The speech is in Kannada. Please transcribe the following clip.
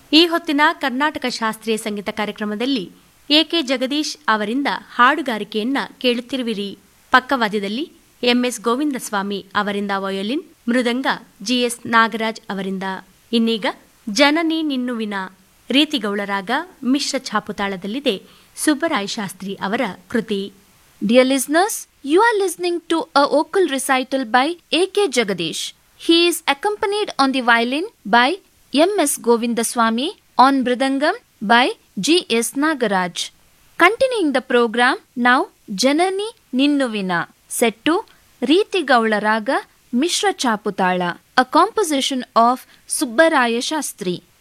ಈ ಹೊತ್ತಿನ ಕರ್ನಾಟಕ ಶಾಸ್ತ್ರೀಯ ಸಂಗೀತ ಕಾರ್ಯಕ್ರಮದಲ್ಲಿ ಎಕೆ ಜಗದೀಶ್ ಅವರಿಂದ ಹಾಡುಗಾರಿಕೆಯನ್ನ ಕೇಳುತ್ತಿರುವಿರಿ ಪಕ್ಕವಾದ್ಯದಲ್ಲಿ ಎಂಎಸ್ ಗೋವಿಂದಸ್ವಾಮಿ ಅವರಿಂದ ವಯೋಲಿನ್ ಮೃದಂಗ ಜಿಎಸ್ ನಾಗರಾಜ್ ಅವರಿಂದ ಇನ್ನೀಗ ಜನನಿ ನಿನ್ನುವಿನ ರೀತಿಗೌಳರಾಗ ಮಿಶ್ರ ಛಾಪುತಾಳದಲ್ಲಿದೆ ಸುಬ್ಬರಾಯ ಶಾಸ್ತ್ರಿ ಅವರ ಕೃತಿ Dear listeners, you are listening to a vocal recital by A.K. Jagadish. He is accompanied on the violin by M.S. Govindaswamy, on Mridangam by G.S. Nagaraj. Continuing the program, now Janani Ninnuvina, set to Riti Gaula Raga Mishra Chaputala, a composition of Subbaraya Shastri.